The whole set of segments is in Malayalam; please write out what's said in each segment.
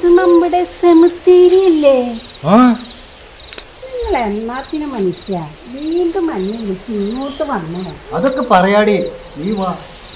ഇത് നമ്മുടെ സെമിത്തേരിയല്ലേ ആ നിങ്ങൾ എന്നാത്തിന് മനുഷ്യ വീണ്ടും മഞ്ഞ വിളിച്ച് ഇങ്ങോട്ട് വന്നോ അതൊക്കെ പറയാടി നീ വാ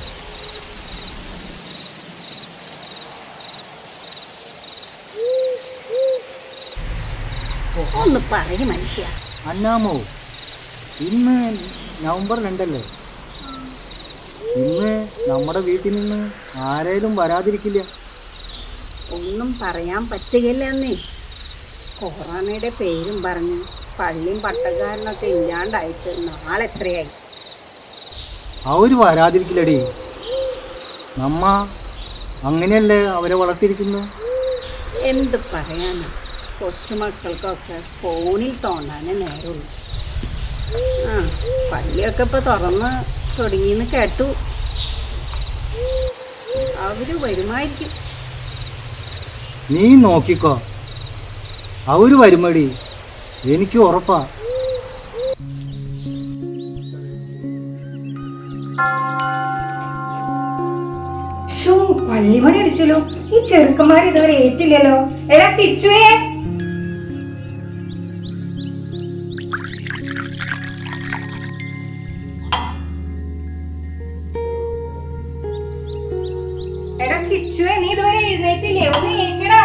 ഒന്ന് പറയും മനുഷ്യ അന്നാമോ ഇന്ന് നവംബർ രണ്ടല്ലേ ഇന്ന് നമ്മുടെ വീട്ടിൽ നിന്ന് ആരേലും വരാതിരിക്കില്ല ഒന്നും പറയാൻ പറ്റുകയില്ല എന്നേ കൊറോണയുടെ പേരും പറഞ്ഞ് പള്ളിയും പട്ടക്കാരനൊക്കെ ഇല്ലാണ്ടായിട്ട് നാളെ എത്രയായി അവര് വരാതിരിക്കില്ലടി നമ്മ അങ്ങനെയല്ലേ അവരെ വളർത്തിയിരിക്കുന്നത് എന്ത് പറയാനാ കൊച്ചുമക്കൾക്കൊക്കെ ഫോണിൽ തോണ്ടാനേ നേരമുള്ളൂ ആ പള്ളിയൊക്കെ ഇപ്പൊ തുറന്ന് തുടങ്ങിയെന്ന് കേട്ടു അവര് വരുമായിരിക്കും നീ നോക്കിക്കോ അവര് വരുമടി എനിക്ക് ഉറപ്പാ ഷോ പള്ളിമണി അടിച്ചല്ലോ ഈ ചെറുക്കന്മാർ ഇതുവരെ ഏറ്റില്ലല്ലോ എടാ കിച്ചുവേ എടാ കിച്ചുവേ നീ ഇതുവരെ എഴുന്നേറ്റില്ലേ ഒന്ന് ഏക്കടാ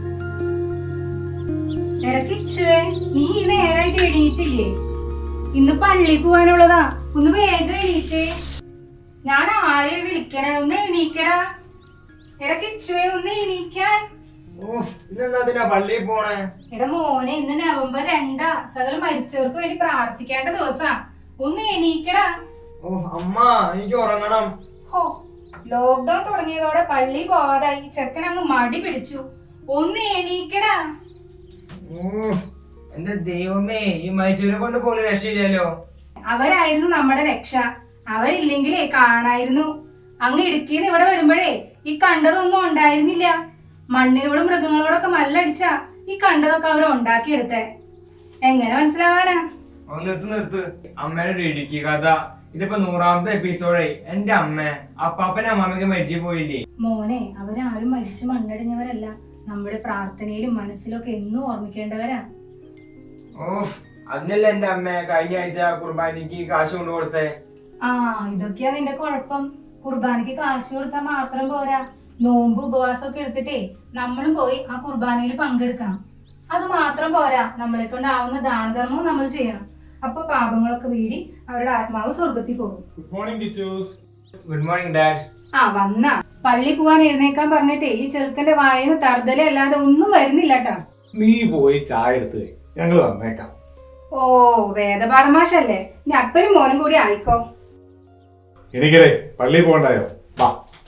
എടാ കിച്ചുവേ നീ ഈ നേരായിട്ട് എണീറ്റില്ലേ ഇന്ന് പള്ളി പോവാനുള്ളതാ ഒന്ന് വേഗം എണീറ്റേ ഞാൻ ആരെ വിളിക്കണേ ഒന്ന് എണീക്കടാ എടാ കിച്ചുവേ ഒന്ന് എണീക്കാൻ ഇന്നെന്താ പള്ളിയിൽ പോണേ എടാ മോനെ ഇന്ന് നവംബർ രണ്ടാ സകല മരിച്ചവർക്ക് വേണ്ടി പ്രാർത്ഥിക്കേണ്ട ദിവസാ ഒന്ന് എണീക്കടാ ഓ അമ്മ എനിക്ക് ഉറങ്ങണം ഹോ ലോക്ക്ഡൌൺ തുടങ്ങിയതോടെ പള്ളി പോവാതായി ചെക്കൻ അങ്ങ് മടി പിടിച്ചു ഒന്ന് എണീക്കടാ ഊഫ്, എന്റെ ദൈവമേ ഈ മരിച്ചവരെ കൊണ്ട് പോലും രക്ഷയില്ലല്ലോ അവരായിരുന്നു നമ്മുടെ രക്ഷ അവരില്ലെങ്കിലേ കാണായിരുന്നു അങ്ങ് ഇടുക്കിന്ന് ഇവിടെ വരുമ്പോഴേ ഈ കണ്ടതൊന്നും ഉണ്ടായിരുന്നില്ല മണ്ണിനോടും മൃഗങ്ങളോടൊക്കെ മല്ലടിച്ച ഈ കണ്ടതൊക്കെ അവർ ഉണ്ടാക്കിയെടുത്തേ എങ്ങനെ മനസ്സിലാവാനാ ഓ നിർത്ത് നിർത്ത് അമ്മയുടെ ഒരു ഇടുക്കി കഥ ഇതിപ്പോ നൂറാമത്തെ എപ്പിസോഡേ എന്റെ അമ്മ അപ്പാപ്പനെ അമ്മാമ്മക്ക് മരിച്ചു പോയില്ലേ മോനെ അവരാരും മരിച്ചു മണ്ണടിഞ്ഞവരല്ല നമ്മുടെ പ്രാർത്ഥനയിലും മനസ്സിലൊക്കെ എന്നും ഓർമ്മിക്കേണ്ടവരാ ഓഫ് അതിനല്ല എന്റെ അമ്മ കഴിഞ്ഞ ആഴ്ച കുർബാനയ്ക്ക് കാശ് കൊണ്ടു കൊടുത്തേ ആ ഇതൊക്കെയാ നിന്റെ കുഴപ്പം കുർബാനയ്ക്ക് കാശ് കൊടുത്താൽ മാത്രം പോരാ നോമ്പ് ഉപവാസമൊക്കെ എടുത്തിട്ടേ നമ്മളും പോയി ആ കുർബാനയിൽ പങ്കെടുക്കണം അത് മാത്രം പോരാ നമ്മളെ കൊണ്ടാവുന്ന ദാനധർമ്മവും നമ്മൾ ചെയ്യണം അപ്പൊ പാപങ്ങളൊക്കെ വീടി അവരുടെ ആത്മാവ് സ്വർഗത്തിൽ പോകും good morning teachers good morning dad ആ വന്ന പള്ളി പോവാൻ എഴുന്നേക്കാൻ പറഞ്ഞിട്ടേ ഈ ചെറുക്കന്റെ വായന തറുതല അല്ലാതെ ഒന്നും വരുന്നില്ല കേട്ടാ നീ പോയി ചായ എടുത്ത് ഞങ്ങൾ വന്നേക്കാം ഓ വേദപാഠമാഷല്ലേ ഇനി അപ്പനും മോനും കൂടി ആയിക്കോ എനിക്കേ പള്ളിയിൽ പോകണ്ടായോ വാ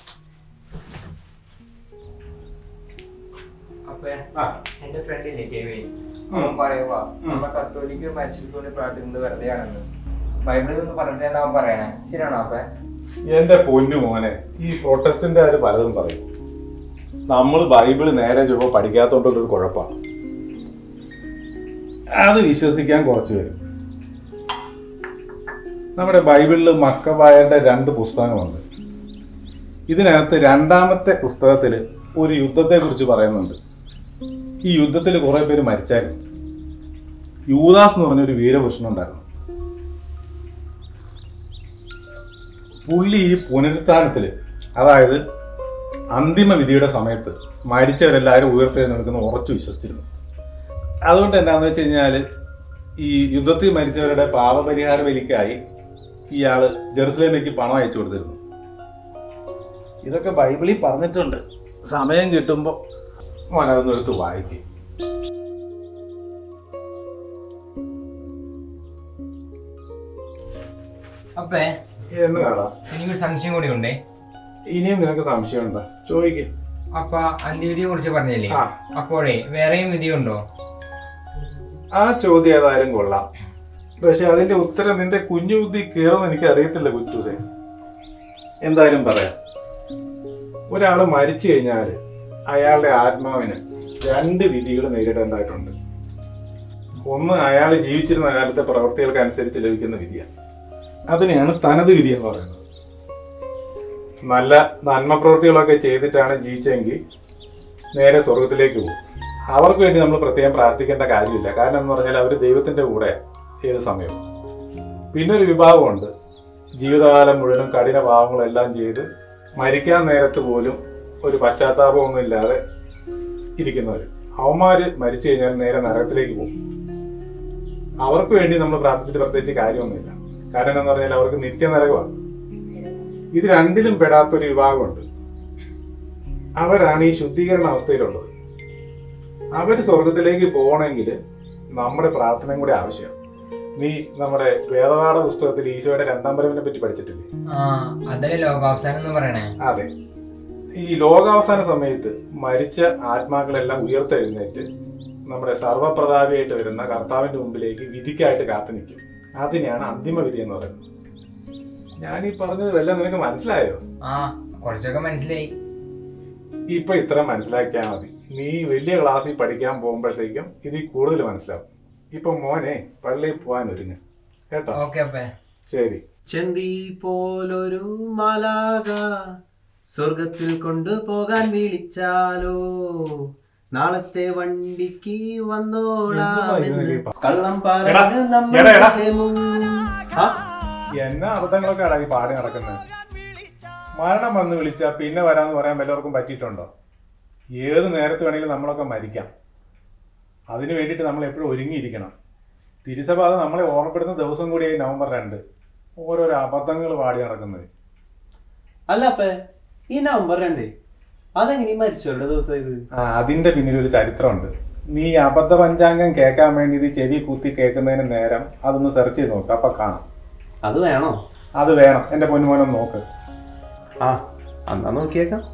അപ്പേ ആ. എന്റെ ഫ്രണ്ടില്ലേ കെവി അവൻ പറയുവാ നമ്മ കത്തോലിക്ക് മരിച്ചിട്ട് കൊണ്ട് പ്രാർത്ഥിക്കുന്നത് വെറുതെയാണെന്ന് ബൈബിളിൽ നിന്ന് പറഞ്ഞിട്ട് അവൻ പറയണേ ശരിയാണോ അപ്പേ എന്റെ പൊന്നു മോനെ ഈ പ്രൊട്ടസ്റ്റന്റുകാർ പലതും പറയും നമ്മൾ ബൈബിള് നേരെ ചൊവ്വ പഠിക്കാത്തോണ്ടുള്ളൊരു കുഴപ്പമാണ് അത് വിശ്വസിക്കാൻ കുറച്ച് പേരും നമ്മുടെ ബൈബിളിൽ മക്കവായരുടെ രണ്ട് പുസ്തകങ്ങളുണ്ട് ഇതിനകത്ത് രണ്ടാമത്തെ പുസ്തകത്തിൽ ഒരു യുദ്ധത്തെക്കുറിച്ച് പറയുന്നുണ്ട് ഈ യുദ്ധത്തിൽ കുറേ പേര് മരിച്ചായിരുന്നു യൂദാസ് എന്ന് പറഞ്ഞൊരു വീരപുരുഷനുണ്ടായിരുന്നു പുള്ളി ഈ പുനരുത്ഥാനത്തിൽ അതായത് അന്തിമ വിധിയുടെ സമയത്ത് മരിച്ചവരെല്ലാവരും ഉയർത്തെഴുന്നേൽക്കുന്ന ഉറച്ചു വിശ്വസിച്ചിരുന്നു അതുകൊണ്ട് എന്താണെന്ന് വെച്ച് കഴിഞ്ഞാൽ ഈ യുദ്ധത്തിൽ മരിച്ചവരുടെ പാപപരിഹാര ബലിക്കായി ഇയാൾ ജെറുസലേമിലേക്ക് പണം അയച്ചു കൊടുത്തിരുന്നു ഇതൊക്കെ ബൈബിളിൽ പറഞ്ഞിട്ടുണ്ട് സമയം കിട്ടുമ്പോൾ മോൻ അതൊന്നും എടുത്ത് വായിക്കും അപ്പേ എന്നതാടാ എനിക്കൊരു സംശയം കൂടി ഉണ്ടേ ഇനിയും നിനക്ക് സംശയമുണ്ടോ ചോദിക്കും അപ്പ അന്ത്യവിധിയെ കുറിച്ച് പറഞ്ഞില്ലേ ആ. അപ്പോഴേ വേറെയും വിധിയുണ്ടോ ആ ചോദ്യം ഏതായാലും കൊള്ളാം പക്ഷെ അതിന്റെ ഉത്തരം നിന്റെ കുഞ്ഞു ബുദ്ധി കയറുമെന്ന് എനിക്ക് അറിയത്തില്ല കുറ്റൂസെ എന്തായാലും പറയാം ഒരാൾ മരിച്ചു കഴിഞ്ഞാൽ അയാളുടെ ആത്മാവിന് രണ്ട് വിധികൾ നേരിടേണ്ടതായിട്ടുണ്ട് ഒന്ന് അയാൾ ജീവിച്ചിരുന്ന കാലത്തെ പ്രവൃത്തികൾക്ക് അനുസരിച്ച് ലഭിക്കുന്ന വിധിയാണ് അതിനെയാണ് തനത് വിധി എന്ന് പറയുന്നത് നല്ല നന്മ പ്രവൃത്തികളൊക്കെ ചെയ്തിട്ടാണ് ജീവിച്ചെങ്കിൽ നേരെ സ്വർഗത്തിലേക്ക് പോകും അവർക്ക് വേണ്ടി നമ്മൾ പ്രത്യേകം പ്രാർത്ഥിക്കേണ്ട കാര്യമില്ല കാരണം എന്ന് പറഞ്ഞാൽ അവർ ദൈവത്തിന്റെ കൂടെ ഏത് സമയവും പിന്നെ ഒരു വിഭാഗമുണ്ട് ജീവിതകാലം മുഴുവനും കഠിന പാവങ്ങളെല്ലാം ചെയ്ത് മരിക്കാൻ നേരത്ത് പോലും ഒരു പശ്ചാത്താപമൊന്നും ഇല്ലാതെ ഇരിക്കുന്നവർ അവന്മാര് മരിച്ചു കഴിഞ്ഞാൽ നേരെ നരകത്തിലേക്ക് പോകും അവർക്ക് വേണ്ടി നമ്മൾ പ്രാർത്ഥിച്ചിട്ട് പ്രത്യേകിച്ച് കാര്യമൊന്നുമില്ല കാരണം എന്ന് പറഞ്ഞാൽ അവർക്ക് നിത്യനരകമാണ് ഇത് രണ്ടിലും പെടാത്തൊരു വിഭാഗമുണ്ട് അവരാണ് ഈ ശുദ്ധീകരണ അവസ്ഥയിലുള്ളത് അവർ സ്വർഗത്തിലേക്ക് പോകണമെങ്കിൽ നമ്മുടെ പ്രാർത്ഥനയും കൂടെ ആവശ്യമാണ് നീ നമ്മുടെ വേദപാഠ പുസ്തകത്തിൽ ഈശോയുടെ രണ്ടാം വരവിനെ പറ്റി പഠിച്ചിട്ടില്ലേ ആ അതല്ലേ ലോകാവസാനം എന്ന് പറയണേ അതെ ഈ ലോകാവസാന സമയത്ത് മരിച്ച ആത്മാക്കളെല്ലാം ഉയർത്തെഴുന്നേറ്റ് നമ്മുടെ സർവപ്രതാപിയായിട്ട് വരുന്ന കർത്താവിന്റെ മുമ്പിലേക്ക് വിധിക്കായിട്ട് കാത്തു നിൽക്കും അതിനെയാണ് അന്തിമ വിധി എന്ന് പറയുന്നത് ഞാൻ ഈ പറഞ്ഞത് വല്ല നിനക്ക് മനസ്സിലായോ ആ കുറച്ചൊക്കെ മനസ്സിലായി ഇപ്പൊ ഇത്ര മനസ്സിലാക്കിയാൽ മതി നീ വലിയ ക്ലാസ്സിൽ പഠിക്കാൻ പോകുമ്പോഴത്തേക്കും ഇതിൽ കൂടുതൽ മനസ്സിലാവും ഇപ്പൊ മോനെ പള്ളിയിൽ പോകാൻ ഒരുങ്ങ് കേട്ടോ ഓക്കെ അപ്പേ ശരി ചെന്തി പോലൊരു മാലാക സ്വർഗത്തിൽ കൊണ്ടുപോകാൻ വിളിച്ചാലോ നാളത്തെ വണ്ടിക്ക് വന്നോളാമെന്ന് കള്ളം പറഞ്ഞ് എടാ, നമ്മളെ എടാ. മുങ്ങി. ആ, എന്നാ അബദ്ധങ്ങളൊക്കെ അടങ്ങി പാടി നടക്കുന്നത് മരണം വന്ന് വിളിച്ചാ പിന്നെ വരാന്ന് പറയാൻ വല്ലവർക്കും പറ്റിയിട്ടുണ്ടോ ഏത് നേരത്ത് വേണമെങ്കിലും നമ്മളൊക്കെ മരിക്കാം അതിനു വേണ്ടിയിട്ട് നമ്മൾ എപ്പോഴും ഒരുങ്ങിയിരിക്കണം തിരുസഭ അത് നമ്മളെ ഓർമ്മപ്പെടുന്ന ദിവസം കൂടിയായി നവംബർ രണ്ട് ഓരോരോ അബദ്ധങ്ങൾ പാടി നടക്കുന്നത് അല്ല അപ്പ ഈ നവംബർ രണ്ട് അതെങ്ങനെ മരിച്ചവരുടെ ദിവസം ഇത് ആ അതിന്റെ പിന്നിൽ ഒരു ചരിത്രമുണ്ട് നീ ഈ അബദ്ധ പഞ്ചാംഗം കേൾക്കാൻ വേണ്ടി ഇത് ചെവി കുത്തി കേൾക്കുന്നതിന് നേരം അതൊന്ന് സെർച്ച് ചെയ്ത് നോക്ക് അപ്പൊ കാണാം അത് വേണോ അത് വേണം എന്റെ പൊന്നുമോനം നോക്ക് ആ എന്നാ നോക്കിയേക്കാം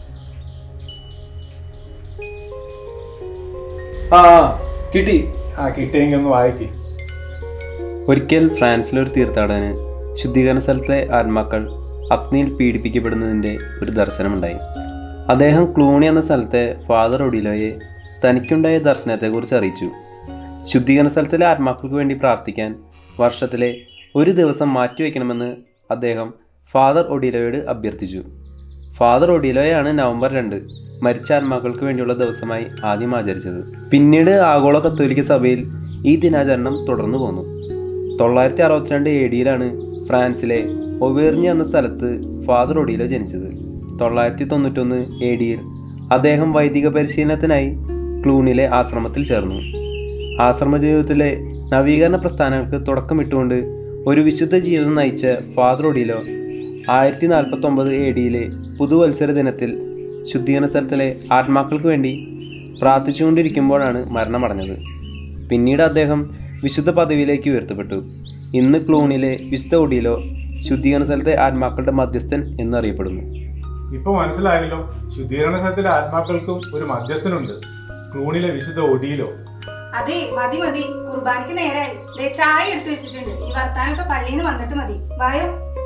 ആ കിട്ടി ആ കിട്ടിയെങ്കിൽ ഒന്ന് വായിക്ക് ഒരിക്കൽ ഫ്രാൻസിലെ ഒരു തീർത്ഥാടകന് ശുദ്ധീകരണ സ്ഥലത്തിലെ ആത്മാക്കൾ അഗ്നിയിൽ പീഡിപ്പിക്കപ്പെടുന്നതിൻ്റെ ഒരു ദർശനമുണ്ടായി അദ്ദേഹം ക്ലൂണി എന്ന സ്ഥലത്തെ ഫാദർ ഒഡിലോയെ തനിക്കുണ്ടായ ദർശനത്തെക്കുറിച്ച് അറിയിച്ചു ശുദ്ധീകരണ സ്ഥലത്തിലെ ആത്മാക്കൾക്ക് വേണ്ടി പ്രാർത്ഥിക്കാൻ വർഷത്തിലെ ഒരു ദിവസം മാറ്റിവെക്കണമെന്ന് അദ്ദേഹം ഫാദർ ഒഡിലോയോട് അഭ്യർത്ഥിച്ചു ഫാദർ ഒഡിലോയാണ് നവംബർ രണ്ട് മരിച്ച ആത്മാക്കൾക്ക് വേണ്ടിയുള്ള ദിവസമായി ആദ്യം ആചരിച്ചത് പിന്നീട് ആഗോള കത്തോലിക്ക സഭയിൽ ഈ ദിനാചരണം തുടർന്നു പോന്നു തൊള്ളായിരത്തി അറുപത്തിരണ്ട് എ ഡിയിലാണ് ഫ്രാൻസിലെ ഒവേർഞ്ഞി എന്ന സ്ഥലത്ത് ഫാദർ ഒഡിയിലോ ജനിച്ചത് തൊള്ളായിരത്തി തൊണ്ണൂറ്റൊന്ന് എ ഡിയിൽ അദ്ദേഹം വൈദിക പരിശീലനത്തിനായി ക്ലൂണിലെ ആശ്രമത്തിൽ ചേർന്നു ആശ്രമ ജീവിതത്തിലെ നവീകരണ പ്രസ്ഥാനങ്ങൾക്ക് തുടക്കമിട്ടുകൊണ്ട് ഒരു വിശുദ്ധ ജീവിതം നയിച്ച ഫാദർ ഒഡിയിലോ ആയിരത്തി നാൽപ്പത്തൊമ്പത് എ ഡിയിലെ പുതുവത്സര ദിനത്തിൽ ശുദ്ധീകരണ സ്ഥലത്തിലെ ആത്മാക്കൾക്ക് വേണ്ടി പ്രാർത്ഥിച്ചുകൊണ്ടിരിക്കുമ്പോഴാണ് മരണമടഞ്ഞത് പിന്നീട് അദ്ദേഹം വിശുദ്ധ പദവിയിലേക്ക് ഉയർത്തപ്പെട്ടു ഇന്ന് ക്ലൂണിലെ വിശുദ്ധ ഒഡിയിലോ ശുദ്ധീകരണ സ്ഥലത്തെ ആത്മാക്കളുടെ മധ്യസ്ഥൻ എന്നറിയപ്പെടുന്നു ഇപ്പൊ മനസ്സിലായല്ലോ ശുദ്ധീകരണ സ്ഥലത്തിലെ ആത്മാക്കൾക്കും ഒരു മധ്യസ്ഥനുണ്ട് ക്ലൂണിലെ വിശുദ്ധ ഒടിയിലോ അതെ മതി മതി കുർബാനയ്ക്ക് നേരായി ദേ ചായ എടുത്തു വെച്ചിട്ടുണ്ട് ഈ വർത്താനൊക്കെ പള്ളിയിൽ നിന്ന് വന്നിട്ട് മതി വായോ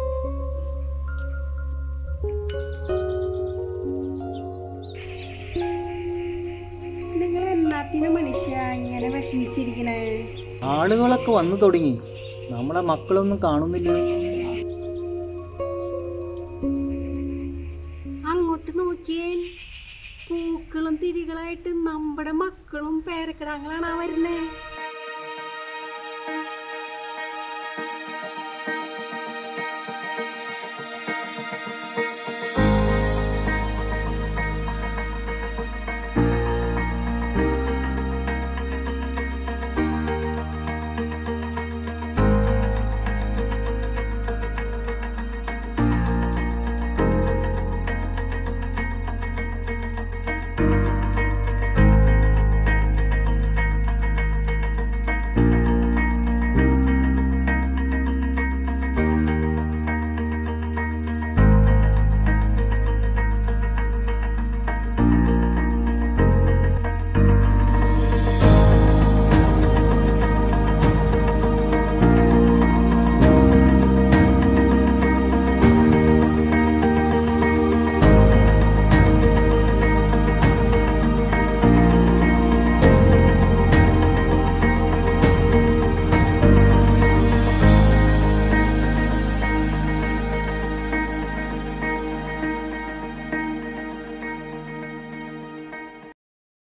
നിങ്ങൾ എന്നാത്തിന് മനുഷ്യ ഇങ്ങനെ വിഷമിച്ചിരിക്കണേ ആളുകളൊക്കെ വന്നു തുടങ്ങി നമ്മളെ മക്കളൊന്നും കാണുന്നില്ല അങ്ങോട്ട് നോക്കിയേ പൂക്കളും തിരികളായിട്ട് നമ്മുടെ മക്കളും പേരക്കിടാങ്ങളാണ് വരുന്നേ